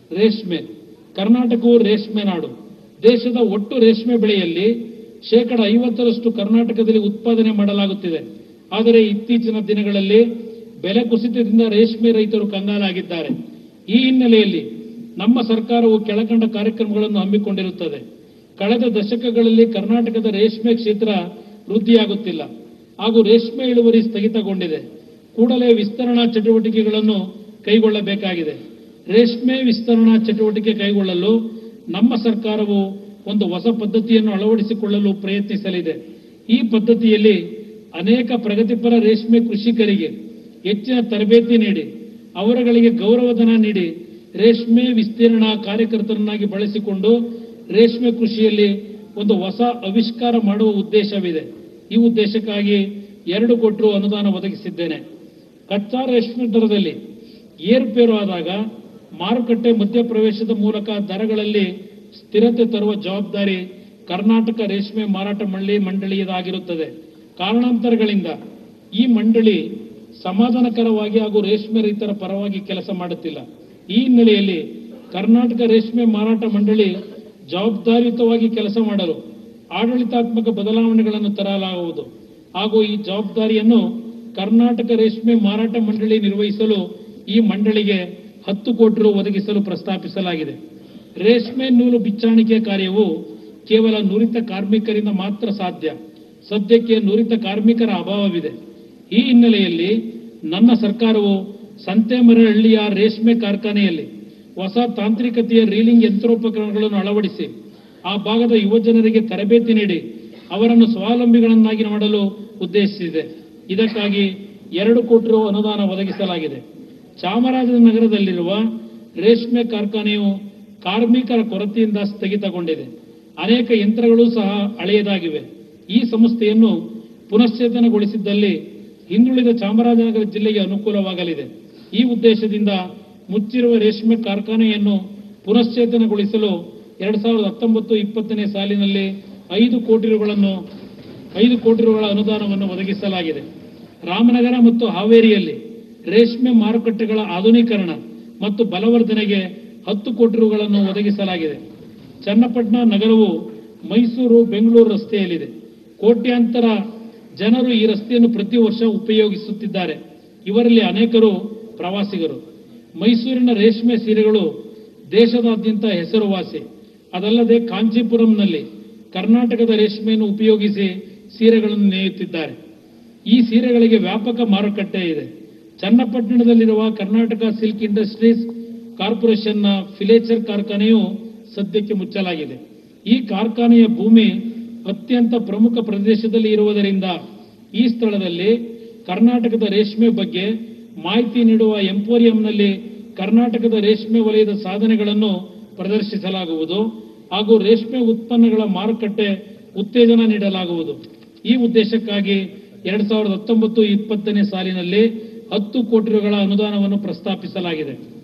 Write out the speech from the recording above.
ರೇಷ್ಮೆ ಕರ್ನಾಟಕವು ರೇಷ್ಮೆ ನಾಡು ದೇಶದ ಒಟ್ಟು ರೇಷ್ಮೆ ಬೆಳೆಯಲ್ಲಿ ಶೇಕಡ ಐವತ್ತರಷ್ಟು ಕರ್ನಾಟಕದಲ್ಲಿ ಉತ್ಪಾದನೆ ಮಾಡಲಾಗುತ್ತಿದೆ ಆದರೆ ಇತ್ತೀಚಿನ ದಿನಗಳಲ್ಲಿ ಬೆಲೆ ಕುಸಿತದಿಂದ ರೇಷ್ಮೆ ರೈತರು ಕಂಗಾಲಾಗಿದ್ದಾರೆ ಈ ಹಿನ್ನೆಲೆಯಲ್ಲಿ ನಮ್ಮ ಸರ್ಕಾರವು ಕೆಳಕಂಡ ಕಾರ್ಯಕ್ರಮಗಳನ್ನು ಹಮ್ಮಿಕೊಂಡಿರುತ್ತದೆ ಕಳೆದ ದಶಕಗಳಲ್ಲಿ ಕರ್ನಾಟಕದ ರೇಷ್ಮೆ ಕ್ಷೇತ್ರ ವೃದ್ಧಿಯಾಗುತ್ತಿಲ್ಲ ಹಾಗೂ ರೇಷ್ಮೆ ಇಳುವರಿ ಸ್ಥಗಿತಗೊಂಡಿದೆ ಕೂಡಲೇ ವಿಸ್ತರಣಾ ಚಟುವಟಿಕೆಗಳನ್ನು ಕೈಗೊಳ್ಳಬೇಕಾಗಿದೆ ರೇಷ್ಮೆ ವಿಸ್ತರಣಾ ಚಟುವಟಿಕೆ ಕೈಗೊಳ್ಳಲು ನಮ್ಮ ಸರ್ಕಾರವು ಒಂದು ಹೊಸ ಪದ್ಧತಿಯನ್ನು ಅಳವಡಿಸಿಕೊಳ್ಳಲು ಪ್ರಯತ್ನಿಸಲಿದೆ ಈ ಪದ್ಧತಿಯಲ್ಲಿ ಅನೇಕ ಪ್ರಗತಿಪರ ರೇಷ್ಮೆ ಕೃಷಿಕರಿಗೆ ಹೆಚ್ಚಿನ ತರಬೇತಿ ನೀಡಿ ಅವರುಗಳಿಗೆ ಗೌರವಧನ ನೀಡಿ ರೇಷ್ಮೆ ವಿಸ್ತೀರ್ಣ ಕಾರ್ಯಕರ್ತರನ್ನಾಗಿ ಬಳಸಿಕೊಂಡು ರೇಷ್ಮೆ ಕೃಷಿಯಲ್ಲಿ ಒಂದು ಹೊಸ ಆವಿಷ್ಕಾರ ಮಾಡುವ ಉದ್ದೇಶವಿದೆ ಈ ಉದ್ದೇಶಕ್ಕಾಗಿ ಎರಡು ಕೋಟಿ ರು ಅನುದಾನ ಒದಗಿಸಿದ್ದೇನೆ ಕಚ್ಚಾ ರೇಷ್ಮೆ ದರದಲ್ಲಿ ಏರುಪೇರು ಆದಾಗ ಮಾರುಕಟ್ಟೆ ಮಧ್ಯಪ್ರವೇಶದ ಮೂಲಕ ದರಗಳಲ್ಲಿ ಸ್ಥಿರತೆ ತರುವ ಜವಾಬ್ದಾರಿ ಕರ್ನಾಟಕ ರೇಷ್ಮೆ ಮಾರಾಟ ಮಂಡಳಿ ಮಂಡಳಿಯದಾಗಿರುತ್ತದೆ ಕಾರಣಾಂತರಗಳಿಂದ ಈ ಮಂಡಳಿ ಸಮಾಧಾನಕರವಾಗಿ ಹಾಗೂ ರೇಷ್ಮೆ ರೈತರ ಪರವಾಗಿ ಕೆಲಸ ಮಾಡುತ್ತಿಲ್ಲ ಈ ಹಿನ್ನೆಲೆಯಲ್ಲಿ ಕರ್ನಾಟಕ ರೇಷ್ಮೆ ಮಾರಾಟ ಮಂಡಳಿ ಜವಾಬ್ದಾರಿಯುತವಾಗಿ ಕೆಲಸ ಮಾಡಲು ಆಡಳಿತಾತ್ಮಕ ಬದಲಾವಣೆಗಳನ್ನು ತರಲಾಗುವುದು ಹಾಗೂ ಈ ಜವಾಬ್ದಾರಿಯನ್ನು ಕರ್ನಾಟಕ ರೇಷ್ಮೆ ಮಾರಾಟ ಮಂಡಳಿ ನಿರ್ವಹಿಸಲು ಈ ಮಂಡಳಿಗೆ ಹತ್ತು ಕೋಟಿ ರು ಒದಗಿಸಲು ಪ್ರಸ್ತಾಪಿಸಲಾಗಿದೆ ರೇಷ್ಮೆ ನೂಲು ಬಿಚ್ಚಾಣಿಕೆ ಕಾರ್ಯವು ಕೇವಲ ನುರಿತ ಕಾರ್ಮಿಕರಿಂದ ಮಾತ್ರ ಸಾಧ್ಯ ಸದ್ಯಕ್ಕೆ ನುರಿತ ಕಾರ್ಮಿಕರ ಅಭಾವವಿದೆ ಈ ಹಿನ್ನೆಲೆಯಲ್ಲಿ ನನ್ನ ಸರ್ಕಾರವು ಸಂತೆಮರಹಳ್ಳಿಯ ರೇಷ್ಮೆ ಕಾರ್ಖಾನೆಯಲ್ಲಿ ಹೊಸ ತಾಂತ್ರಿಕತೆಯ ರೀಲಿಂಗ್ ಯಂತ್ರೋಪಕರಣಗಳನ್ನು ಅಳವಡಿಸಿ ಆ ಭಾಗದ ಯುವಜನರಿಗೆ ತರಬೇತಿ ನೀಡಿ ಅವರನ್ನು ಸ್ವಾವಲಂಬಿಗಳನ್ನಾಗಿ ಮಾಡಲು ಉದ್ದೇಶಿಸಿದೆ ಇದಕ್ಕಾಗಿ ಎರಡು ಕೋಟಿ ರು ಅನುದಾನ ಒದಗಿಸಲಾಗಿದೆ ಚಾಮರಾಜನಗರದಲ್ಲಿರುವ ರೇಷ್ಮೆ ಕಾರ್ಖಾನೆಯು ಕಾರ್ಮಿಕರ ಕೊರತೆಯಿಂದ ಸ್ಥಗಿತಗೊಂಡಿದೆ ಅನೇಕ ಯಂತ್ರಗಳು ಸಹ ಹಳೆಯದಾಗಿವೆ ಈ ಸಂಸ್ಥೆಯನ್ನು ಪುನಶ್ಚೇತನಗೊಳಿಸಿದ್ದಲ್ಲಿ ಹಿಂದುಳಿದ ಚಾಮರಾಜನಗರ ಜಿಲ್ಲೆಗೆ ಅನುಕೂಲವಾಗಲಿದೆ ಈ ಉದ್ದೇಶದಿಂದ ಮುಚ್ಚಿರುವ ರೇಷ್ಮೆ ಕಾರ್ಖಾನೆಯನ್ನು ಪುನಶ್ಚೇತನಗೊಳಿಸಲು ಎರಡ್ ಸಾವಿರದ ಹತ್ತೊಂಬತ್ತು ಇಪ್ಪತ್ತನೇ ಸಾಲಿನಲ್ಲಿ ಐದು ಕೋಟಿ ರುಗಳನ್ನು ಐದು ಕೋಟಿ ರುಗಳ ಅನುದಾನವನ್ನು ಒದಗಿಸಲಾಗಿದೆ ರಾಮನಗರ ಮತ್ತು ಹಾವೇರಿಯಲ್ಲಿ ರೇಷ್ಮೆ ಮಾರುಕಟ್ಟೆಗಳ ಆಧುನೀಕರಣ ಮತ್ತು ಬಲವರ್ಧನೆಗೆ ಹತ್ತು ಕೋಟಿ ರುಗಳನ್ನು ಒದಗಿಸಲಾಗಿದೆ ಚನ್ನಪಟ್ಟಣ ನಗರವು ಮೈಸೂರು ಬೆಂಗಳೂರು ರಸ್ತೆಯಲ್ಲಿದೆ ಕೋಟ್ಯಾಂತರ ಜನರು ಈ ರಸ್ತೆಯನ್ನು ಪ್ರತಿ ವರ್ಷ ಉಪಯೋಗಿಸುತ್ತಿದ್ದಾರೆ ಇವರಲ್ಲಿ ಅನೇಕರು ಪ್ರವಾಸಿಗರು ಮೈಸೂರಿನ ರೇಷ್ಮೆ ಸೀರೆಗಳು ದೇಶದಾದ್ಯಂತ ಹೆಸರುವಾಸಿ ಅದಲ್ಲದೆ ಕಾಂಚೀಪುರಂನಲ್ಲಿ ಕರ್ನಾಟಕದ ರೇಷ್ಮೆಯನ್ನು ಉಪಯೋಗಿಸಿ ಸೀರೆಗಳನ್ನು ನೇಯುತ್ತಿದ್ದಾರೆ ಈ ಸೀರೆಗಳಿಗೆ ವ್ಯಾಪಕ ಮಾರುಕಟ್ಟೆ ಇದೆ ಚನ್ನಪಟ್ಟಣದಲ್ಲಿರುವ ಕರ್ನಾಟಕ ಸಿಲ್ಕ್ ಇಂಡಸ್ಟ್ರೀಸ್ ಕಾರ್ಪೊರೇಷನ್ನ ಫಿಲೇಚರ್ ಕಾರ್ಖಾನೆಯು ಸದ್ಯಕ್ಕೆ ಮುಚ್ಚಲಾಗಿದೆ ಈ ಕಾರ್ಖಾನೆಯ ಭೂಮಿ ಅತ್ಯಂತ ಪ್ರಮುಖ ಪ್ರದೇಶದಲ್ಲಿ ಇರುವುದರಿಂದ ಈ ಸ್ಥಳದಲ್ಲಿ ಕರ್ನಾಟಕದ ರೇಷ್ಮೆ ಬಗ್ಗೆ ಮಾಹಿತಿ ನೀಡುವ ಎಂಪೋರಿಯಂನಲ್ಲಿ ಕರ್ನಾಟಕದ ರೇಷ್ಮೆ ವಲಯದ ಸಾಧನೆಗಳನ್ನು ಪ್ರದರ್ಶಿಸಲಾಗುವುದು ಹಾಗೂ ರೇಷ್ಮೆ ಉತ್ಪನ್ನಗಳ ಮಾರುಕಟ್ಟೆ ಉತ್ತೇಜನ ನೀಡಲಾಗುವುದು ಈ ಉದ್ದೇಶಕ್ಕಾಗಿ ಎರಡ್ ಸಾವಿರದ ಹತ್ತೊಂಬತ್ತು ಇಪ್ಪತ್ತನೇ ಸಾಲಿನಲ್ಲಿ ಹತ್ತು ಕೋಟಿ ರುಗಳ ಅನುದಾನವನ್ನು ಪ್ರಸ್ತಾಪಿಸಲಾಗಿದೆ